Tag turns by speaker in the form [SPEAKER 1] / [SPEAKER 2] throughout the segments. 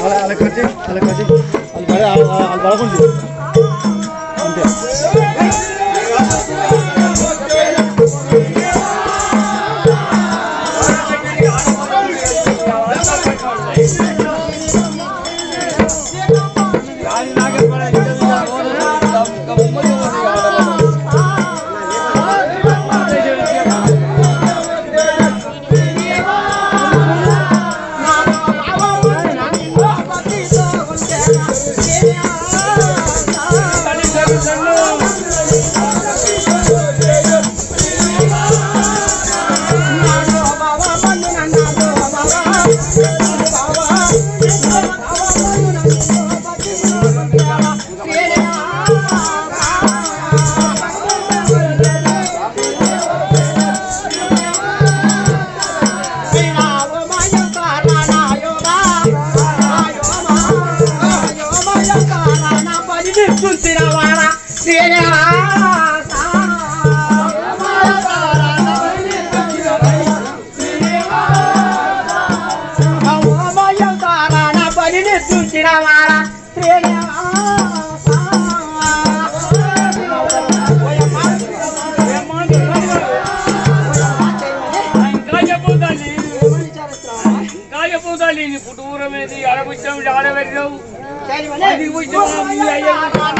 [SPEAKER 1] అలా అలా వచ్చి అలా వచ్చి వాళ్ళు పడే వాళ్ళు పడకుండా అంతే
[SPEAKER 2] ఇంకా చెప్పుతాండి ఇంకా చెప్పుతాండి నీ కుటుంబం ఏది ఆడబుచ్చాం ఆడబెట్టావు అది కూర్చో మీ అయ్య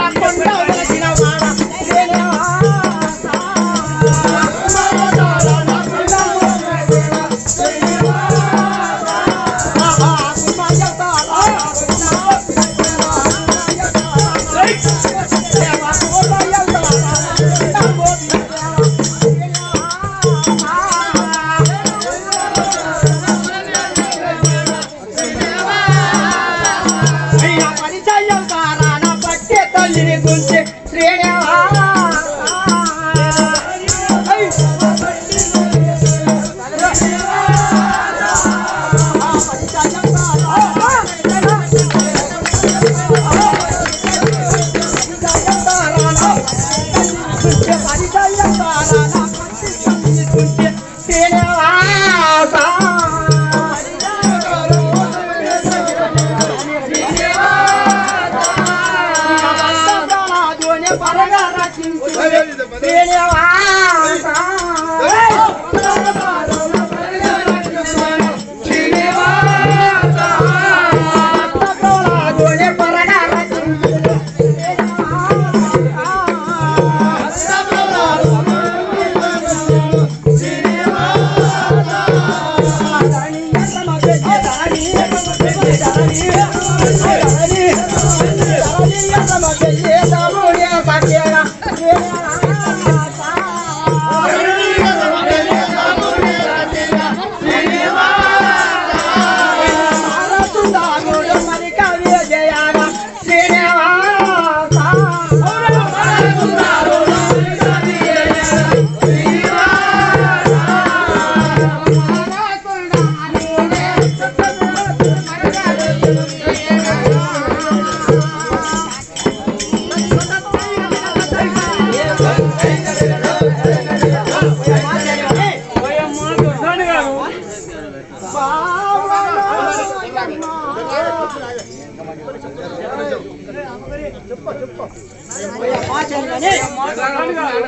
[SPEAKER 2] పోయమ్మ దుర్గాని గారు దుర్గాని గారు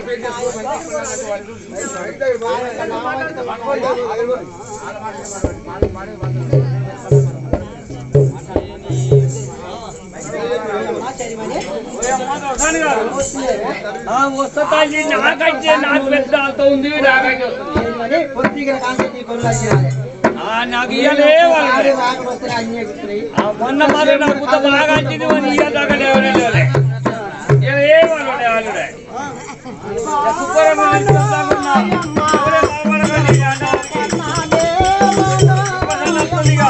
[SPEAKER 2] పోయమ్మ దుర్గాని గారు ఆ వస్తా తల్లి నాకైతే నాకు పెద్ద అంత ఉంది నాకైతే వస్తుంది. ఆ, నాకు ఇయ్యలే వాళ్ళు ఆ, మొన్న మరి నాకు ఇంత బాగా వచ్చింది మరి ఇయ్య దాకా లేవనే లేవలే. ఇయ్యాల ఏ వాళ్ళు ఉండే వాళ్ళు ఉండే. ఇక శుక్రవారం నుండి చూస్తామన్నా. ఎవరే బాగుపడకండి ఇక అన్నానికి. ఇవ్వాలి వస్తుందిగా.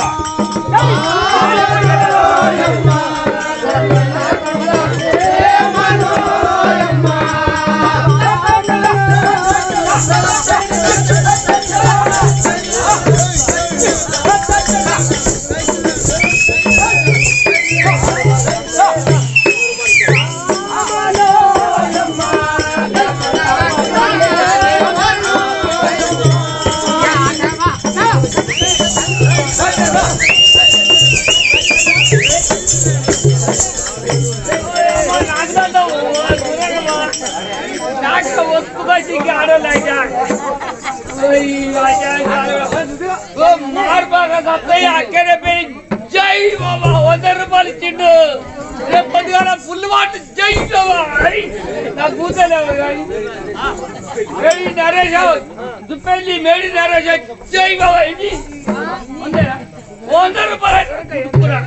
[SPEAKER 3] ఆ
[SPEAKER 2] ఒప్పుకొచ్చి ఆడోళ్ళు అయితే ఓ మార్బాగా సత్తయ్య అక్కడే పోయి జై బాబా వంద రూపాయలు ఇచ్చిండు రేపు పొద్దుగాల ఫుల్ వాటి జై బాబా అని నా కూతలేవు కానీ మేడి నరేష్ దుప్పెల్లి మేడి నరేష్ జై బాబా ఇది అంతేనా వంద రూపాయలు ఎక్కువ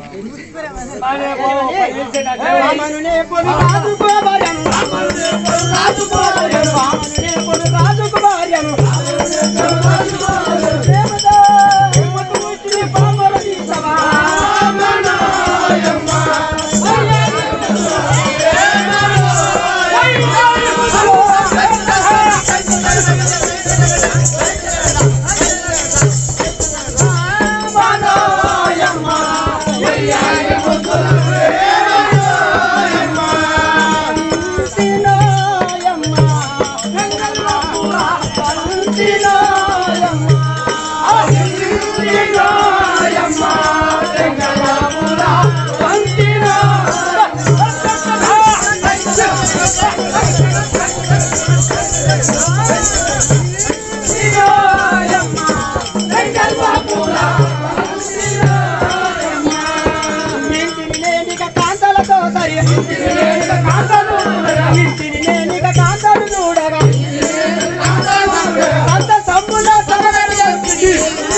[SPEAKER 1] రామనునే పొలి రాజుకు భార్యను రాజుకు భార్యను రామనునే పొలి రాజుకు భార్యను దేవతా హిమ్మతు ముష్టి పామర దీసవా ఇంటిని నేనిక కాంతలతో సరి ఇంటిని నేనిక కాంతలు ఇంటిని నేనిక కాంతలు చూడగా అంత సమ్ముల సరగడి ఎత్తికి.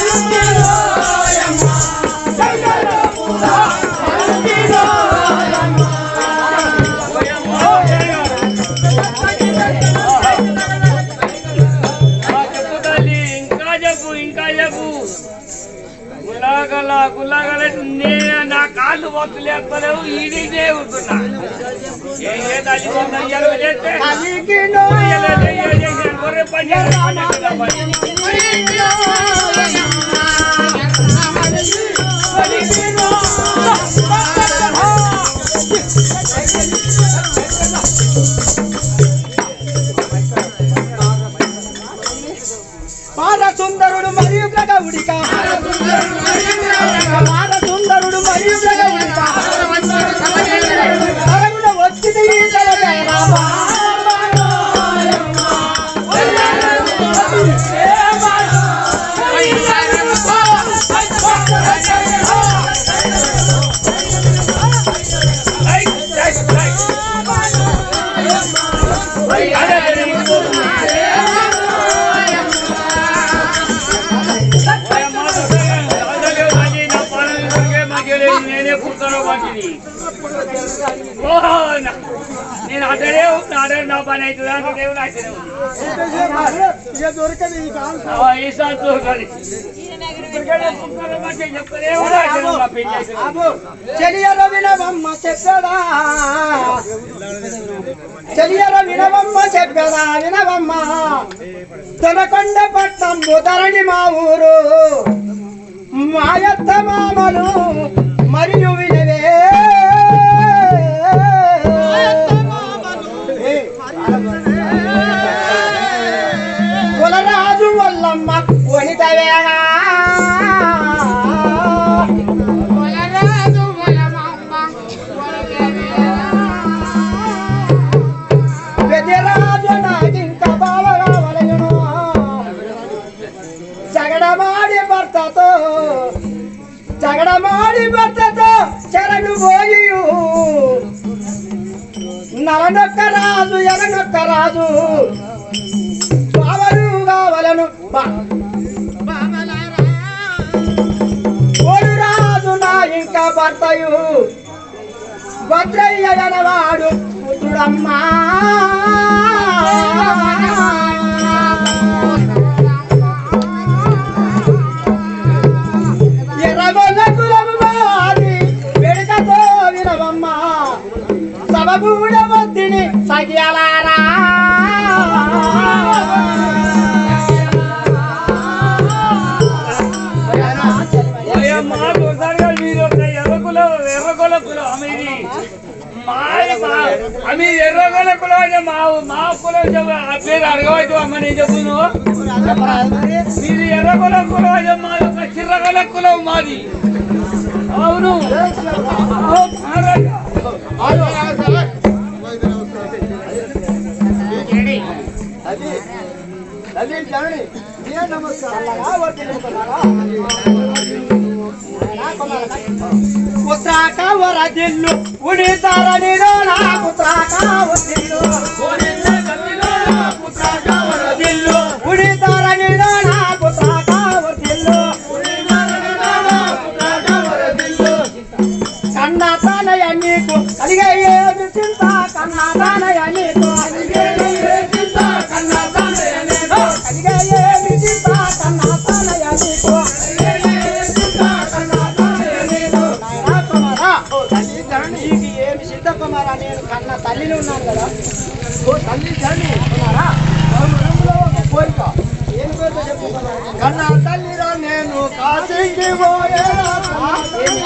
[SPEAKER 2] చెప్పు తల్లి ఇంకా చెప్పు ఇంకా చెప్పు గులాగల గులాగల నేను నా కాళ్ళు వస్తులేస్తలేవు ఈడినే ఉంటున్నా ఏ ఏ తల్లి కొంత ఇయ్యాలి చేస్తే
[SPEAKER 1] కలిగినో
[SPEAKER 2] ఇయ్యలేదు, ఇయ్య చేసిన గొర్రె పని చేయాలి, పని చేయాలి, పని చేయాలి.
[SPEAKER 1] బాల సుందరుడు మరియు ప్రగౌడిక బాల సుందరుడు మరియు ప్రగౌడిక తరమున వచ్చింది ఈ తలపైన
[SPEAKER 2] ఐ, ఐ, ఐ. అదే, అదే, ఇంకో- నేనే పుట్టాను వాటిని ఓహో, నా- నేను అతడే అదే నా పని అవుతుంది అతడే అతడే
[SPEAKER 1] ఇక దొరకదు ఈ కాలం
[SPEAKER 2] ఈ సంతోషాలు చెప్పలే నా పెళ్లి అవుతుంది.
[SPEAKER 1] చెలియర వినవమ్మ చెప్పదా చెలియర వినవమ్మ చెప్పదా వినవమ్మ తొనకొండ పట్నం ధరణి మా ఊరు మాయత్త మామలు మరియు వినవే కులరాజు వల్లమ్మ వనితవేగా పెద్దరాజు నాకింక బావగా వలయును జగడమాడి భర్తతో జగడమాడి భర్తతో చెరను పోయు నలనొక్క రాజు ఎలనొక్క రాజు బావలు కావలను బా ఓడు రాజు నా ఇంకా భర్తయు భద్రయ్య గనవాడు పుత్రుడమ్మా ఎర్రగొల్ల కులము మాది వెనుకతో వినవమ్మా సబబూడ వద్దిని సగియలారా
[SPEAKER 2] అయ్యా, మాకు ఒకసారిగా మీరు ఒక ఎర్రకుల ఎర్రగొల కులం మీది మాది మా మీ ఎర్రగొల కులం అంటే మా మా కులం చెప్ప- ఆ పేరు అడగవైతే అమ్మ నేను చెప్పును మీది ఎర్రగొల కులం అంటే మా యొక్క చిర్రగొల కులం మాది అవును ఓ, మహారాజా.
[SPEAKER 1] అది తల్లి జనని ఏ నమస్కారం పుత్రాక వరదిల్లు ఉడితార నిరోణ పుత్రాక వదిల్లు పుత్రాక వరదిల్లు ఉడితార నిరోణ పుత్రాక వదిల్లు కన్నా తానయ నీకు కలిగే ఏమి చింత కన్నా తానయ నీకు కలిగే ఏమి చింత కన్నా తానయ నీకు కలిగే ఏమి చింత కన్నా తానయ నీకు కలిగే ఏమి చింత కన్నా తానయ నీకు నాయనా కుమారా తల్లి ధరణి నీకు ఏమి చింత కుమారా నేను కన్న తల్లిని ఉన్నాను కదా ఓ తల్లి ధరణి కుమారా నా మనసులో ఒక కోరిక ఏం కోరిక చెప్పు కుమారా? కన్న తల్లిరా నేను కాశీకి పోయేదా ఏమి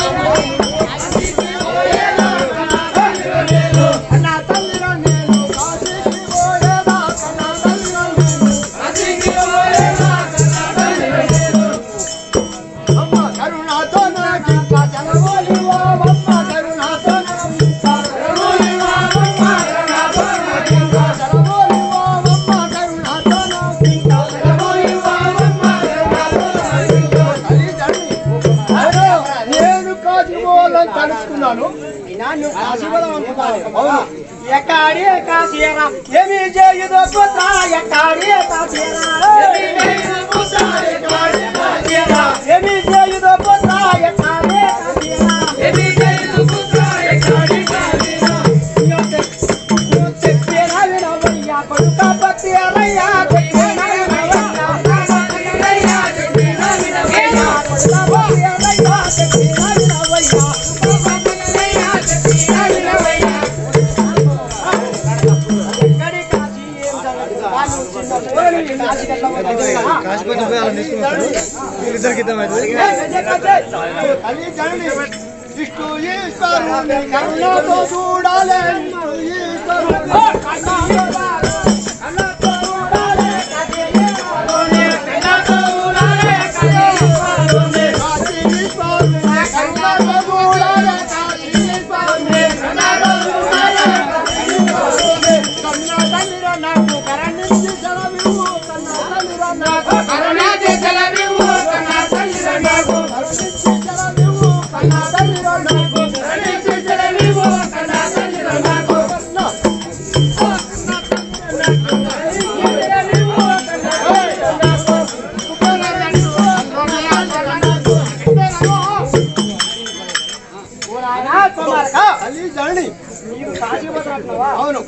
[SPEAKER 1] కన్నా తల్లిరా నేను కాశీకి పోయేదా కన్నా తల్లిరా నేను కాశీకి పోయేదా కన్నా తల్లిరా నేను అమ్మ కరుణాతో నాకు ఇంకా జలమోలివో అమ్మ కరుణాతో నాకు ఇంకా జలమోలివో అమ్మ కరుణాతో నాకు ఇంకా జలమోలివో అమ్మ కరుణాతో నాకు ఇంకా జలమోలివో అమ్మ కరుణాతో నాకు ఇంకా తల్లి తండ్రి అరే, నేను కాశీపోవాలని తలుచుకున్నాను నేను కాశీపోదాం అనుకున్నాను అవును ఎక్కడి కాశీరా ఏమి చేయుదో పుత్ర ఎక్కడి కాశీరా ఏమి చేయుదో పుత్ర ఎక్కడి కాశీరా ఏమి చేయుదో పుత్ర ఎక్కడి కాశీరా చెప్పేనా వినవయ్యా కొడుక పత్తిరయ్యా చెప్పేనా వినవయ్యా చెప్పేనా వినవయ్యా కొడుక పత్తిరయ్యా చెప్పేనా వినవయ్యా చెప్పేనా వినవయ్యా ఎక్కడి కాశీ ఏం సంగతి వాళ్ళు చిన్న పోరని కాశీకి వెళ్ళబోతున్నారు.
[SPEAKER 3] కాశీపతి పోయి అలా తీసుకుని వీళ్ళిద్దరికి ఇద్దాం అయితే
[SPEAKER 1] తల్లి తండ్రి విష్ణు ఈశ్వరుని కరుణతో చూడాలి విష్ణు ఈశ్వరుని కరుణతో చూడాలి, కాశీ ఈశ్వరుని కరుణతో చూడాలి, కాశీ ఈశ్వరుని. కాశీ ఈశ్వరుని కరుణతో చూడాలి, కాశీ ఈశ్వరుని కరుణతో చూడాలి, కాశీ ఈశ్వరుని. కన్న తల్లిరా నాకు కరుణించి సెలవివ్వు, కన్న తల్లిరా నాకు కరుణించి సెలవివ్వు, కన్న తల్లిరా నాకు కరుణించి సెలవివ్వు, కన్న తల్లిరా నాకు కరుణించి సెలవివ్వు, కన్న తల్లిరా నాకు అవును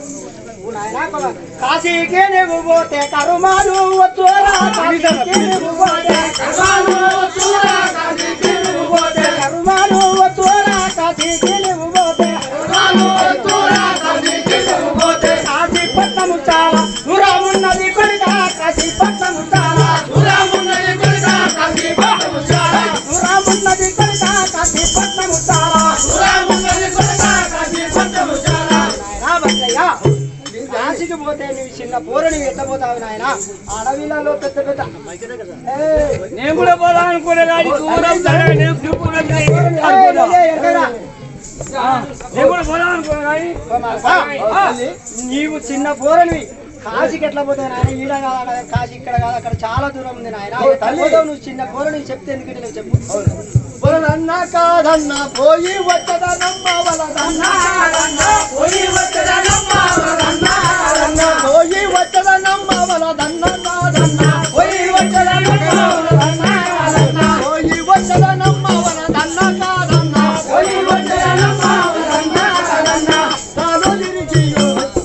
[SPEAKER 1] కాశీకి నువ్వు పోతే కరుమాలు వద్దురా కాశీకి నువ్వు పోతే కరుమాలు వద్దురా కాశీకి నువ్వు పోతే కరుమాలు వద్దురా కాశీకి నువ్వు పోతే కరుమాలు వద్దురా కాశీకి నువ్వు పోతే కాశీపట్నము చాలా దూరమున్నది కొడుక కాశీపట్నము చాలా దూరమున్నది కొడుక కాశీపట్నము చాలా దూరమున్నది కొడుక కాశీపట్నము చాలా దూరమున్నది కొడుక కాశీపట్నము చాలా నాయనా భద్రయ్య నువ్వు కాశీకి పోతే నువ్వు చిన్న పోరని ఎత్తపోతావు నాయన అడవిలలో పెద్ద పెద్ద ఏయ్,
[SPEAKER 2] నేను కూడా పోదామనుకునే కానీ దూరం సరే నేను నువ్వు కూడా
[SPEAKER 1] ఏయ్,
[SPEAKER 2] అనుకున్నా.
[SPEAKER 1] ఏయ్, ఎక్కడా?
[SPEAKER 2] నేను కూడా పోదామనుకున్నా కానీ
[SPEAKER 1] ఆ, నీవు చిన్న పోరనివి కాశీకి ఎట్లా పోతావు నాయన ఈడ కాదు ఆడ కాదు, కాశీ ఇక్కడ కాదు అక్కడ చాలా దూరం ఉంది నాయన ఎట్లా పోతావు నువ్వు చిన్న పోరని చెప్తే ఎందుకంటే నువ్వు చెప్పు పొరనన్న కాదన్న పోయి వచ్చదనమ్మ వలదన్న పోయి వచ్చదనమ్మ వలదన్న పోయి వచ్చదనమ్మ వలదన్న కాదన్న పోయి వచ్చదనమ్మ వలదన్న పోయి వచ్చదనమ్మ వలదన్న కాదన్న పోయి వచ్చదనమ్మ వలదన్న కాదన్న తాను తిరిగియో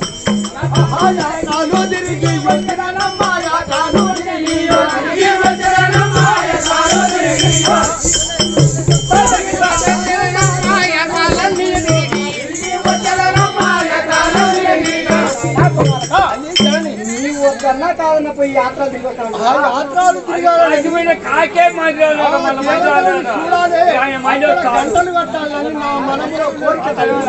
[SPEAKER 1] తాను తిరిగి వచ్చదనమ్మ యా తాను తిరిగియో తిరిగి వచ్చదనమ్మ యా తాను తిరిగియో కాదన్న పోయి యాత్ర యాత్రలు
[SPEAKER 2] అది మీద కాకే మాట్లాడాలి మన మాట్లాడాలి ఆయన మైండ్
[SPEAKER 1] గంటలు కట్టాలని నా మనములో కోరిక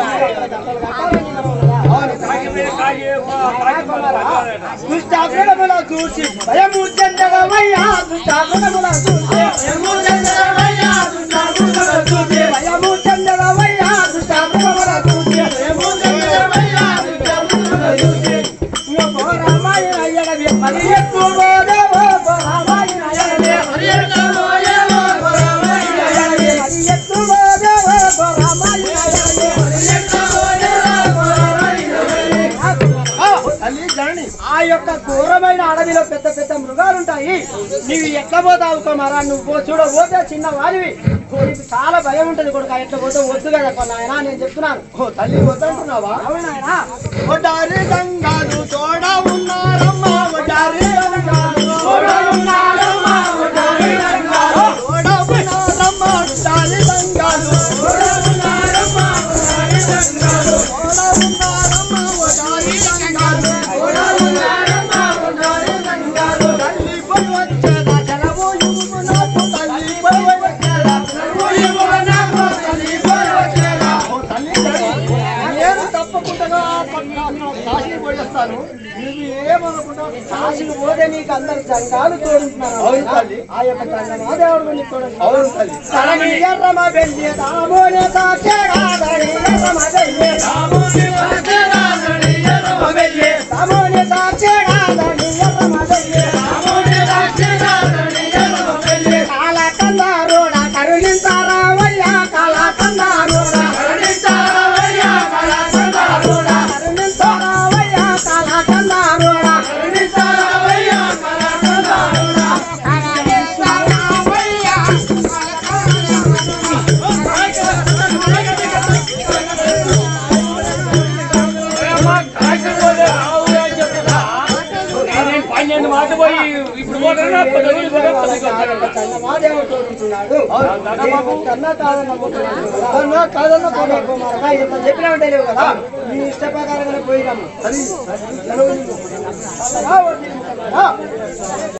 [SPEAKER 2] కాకి మీద కాకి కాకి మాట్లాడాలి
[SPEAKER 1] దుష్టాగుణముల చూసి భయము చెందడమయ్యా దుష్టాగుణముల చూసి భయము చెందడమయ్యా దుష్టాగుణముల చూసి భయము చెందడమయ్యా దుష్టాగుణముల చూసి భయము చెందడమయ్యా దుష్టాగుణముల చూసి రామాయణ ఎడ ఎడవి మరి ఎక్కువ పోదేవో పొరమైన ఎడవి మరి ఎక్కువ పోదేవో పొరమైన ఎడవి మరి ఎక్కువ పోదేవో పొరమైన ఎడవి మరి ఎక్కువ పోదేవో పొరమైన ఎడవి ఆ, తల్లి జనని ఆ యొక్క ఘోరమైన అడవిలో పెద్ద పెద్ద మృగాలు ఉంటాయి నీవు ఎట్లా పోతావు కుమారా నువ్వు పో- చూడబోతే చిన్న వాడివి నీకు చాలా భయం ఉంటది కొడుక ఎట్లా పోతే వద్దు కదా నాయన నేను చెప్తున్నాను ఓ తల్లి వద్దంటున్నావా అవునాయనా ఒడారి గంగాలు తోడ ఉన్నారమ్మా ఒడారి గంగాలు తోడ ఉన్నారమ్మా ఒడారి గంగాలు తోడ ఉన్నారమ్మా ఒడారి గంగాలు తోడ ఉన్నారమ్మా ఒడారి గంగాలు తోడ ఉన్నారమ్మా ఒడారి గంగాలు తోడ ఉన్నారమ్మా ఒడారి గంగాలు తల్లి పోయి వచ్చేదా జలము యుము నాకు తల్లి పోయి వచ్చేదా జలము యుము నాకు తల్లి పోయి వచ్చేదా ఓ తల్లి తల్లి, నేను తప్పకుండా కాశీకి పోయేస్తాను నువ్వు ఏమనుకుంటా కాశీకి పోతే నీకు అందరు జంగాలు తోడుతున్నారు అవును తల్లి ఆ యొక్క జంగమా దేవుడు నీకు తోడు అవును తల్లి తలని ఎర్రమ వెళ్ళి దామోనే సాక్షరాదని ఎర్రమ వెళ్ళి దామోనే సాక్షరాదని ఎర్రమ వెళ్ళి దామోనే సాక్షరాదని ఎర్రమ వెళ్ళి దామోనే సాక్షరాదని ఎర్రమ వెళ్ళి కాల కన్నారోడా కరుణించారావయ్యా కాల కన్నారోడా కరుణించారావయ్యా కాల కన్నారోడా కరుణించారావయ్యా కాల కన్నారోడా కరుణించారావయ్యా కాల కన్నారోడా కరుణించారావయ్యా
[SPEAKER 2] పన్నెండు మాట పోయి ఇప్పుడు పోతున్నా పది రోజులు పోగా పది గంటలు.
[SPEAKER 1] చంద్రమాదేవుడు ఉంటున్నాడు కన్నా కాదన్న పోతున్నాడు కదా. కన్నా కాదన్న పోనీ కుమారగా ఇంత చెప్పినా తెలియదు కదా నీ ఇష్ట ప్రకారంగానే పోయినాము అది సెలవు నీకు. అలాగా వడ్డీ ముక్కలారా.